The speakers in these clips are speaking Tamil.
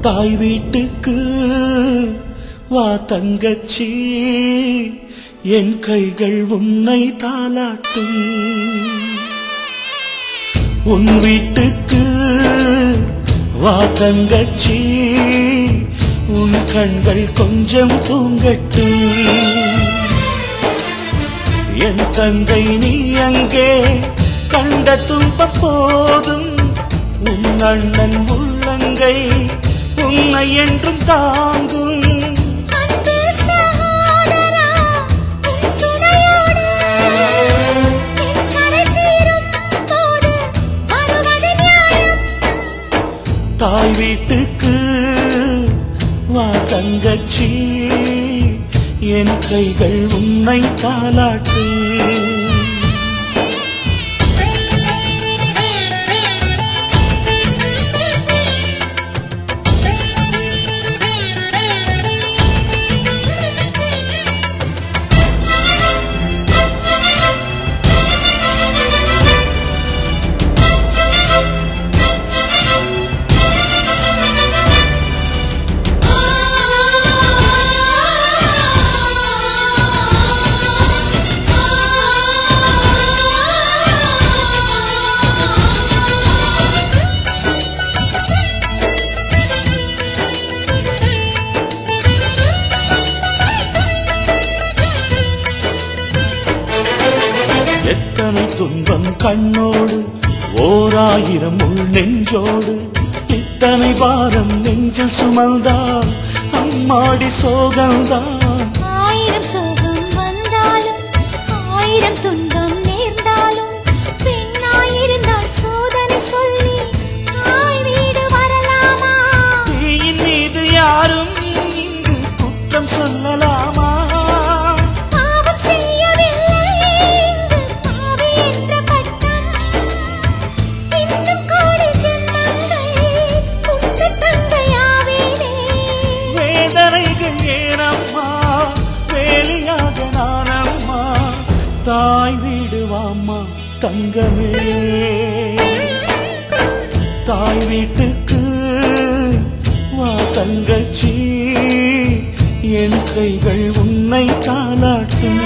தாய் வீட்டுக்கு வா தங்கச்சி என் கைகள் உன்னை தாலாட்டும் உன் வீட்டுக்கு வா தங்கச்சி உன் கண்கள் கொஞ்சம் தூங்கட்டும் என் தங்கை நீ அங்கே கண்ட துன்ப போதும் உன் அண்ணன் உள்ளங்கை உன்னை என்றும் தாங்கும் அன்பு சகோதரா உன் துணையோடு என் கரை தீரும் போது வருவது நியாயம் தாய் வீட்டுக்கு வா தங்கச்சி என் கைகள் உன்னை தாலாட்டும் எத்தனை துன்பம் கண்ணோடு ஓராயிரம் உள் நெஞ்சோடு இத்தனை வாரம் நெஞ்சில் சுமந்தால் அம்மாடி சோகம்தான் ஆயிரம் சோகம் வந்தாலும் ஆயிரம் துன்பம் நேர்ந்தாலும் பெண்ணாயிருந்தால் சோதனை சொல்லி தாய் வீடு வரலாமா தீயின் மீது யாரும் இங்கு குற்றம் சொல்லலாமா பாவம் செய்யவில்லை இங்கு பாவி என்ற பட்டம் இன்னும் கோடி ஜென்மங்கள் உங்க தங்கையாவேனே வேதனைகள் ஏனம்மா வேலியாக நானம்மா தாய் வீடு வாம்மா தங்கமே தாய் வீட்டுக்கு வா தங்கச்சி என் கைகள் உன்னை தாளாட்டும்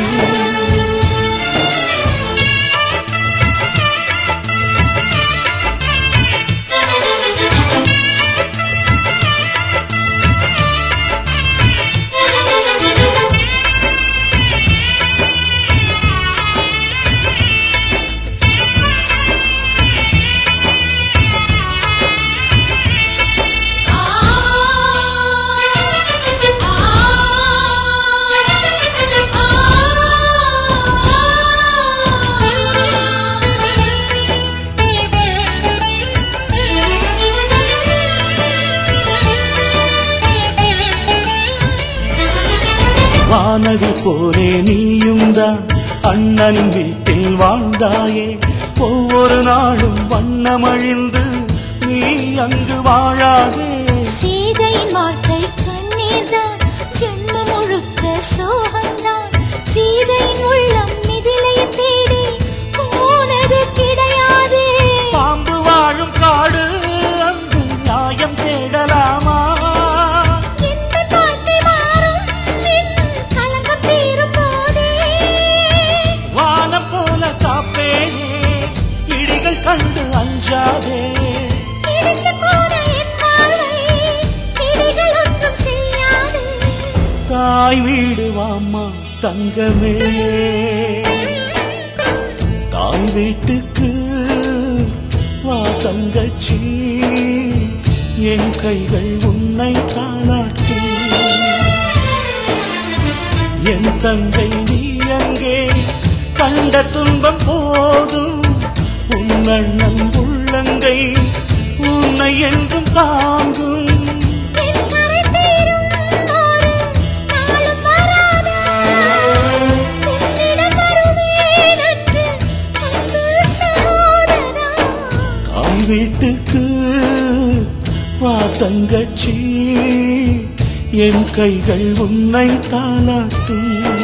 வானதி போலே நீயும் தான் அண்ணனின் வீட்டில் வாழ்ந்தாயே ஒவ்வொரு நாளும் வண்ணமழிந்து நீ அங்கு வாழாதே சீதையின் வாழ்க்கை கண்ணீர்தான் ஜென்மம் முழுக்க சோகம்தான் சீதையின் உள்ளம் மிதிலையை தேடி போனது கிடையாது பாம்பு வாழும் காடு அங்கு நியாயம் தேடலாமா எந்த வாழ்க்கை மாறும் என் கலங்கம் தீரும் போதே வானம் போல காப்பேனே இடிகள் கண்டு அஞ்சாதே இடிந்து போன என் வாழ்வை இடிகள் ஒன்றும் செய்யாது தாய் வீடு வாம்மா தங்கமே தாய் வீட்டுக்கு வா தங்கச்சி என் கைகள் உன்னை தாளாட்டும் என் தங்கை நீ அங்கே கண்ட துன்பம் போதும் உன் அண்ணன் உள்ளங்கை உன்னை என்றும் தாங்கும் என் கரை தீரும் ஒரு நாளும் வராதா உன்னிடம் வருவேன் அன்று அன்பு சகோதரா தாய் வீட்டுக்கு வா தங்கச்சி என் கைகள் உன்னை தாளாட்டும்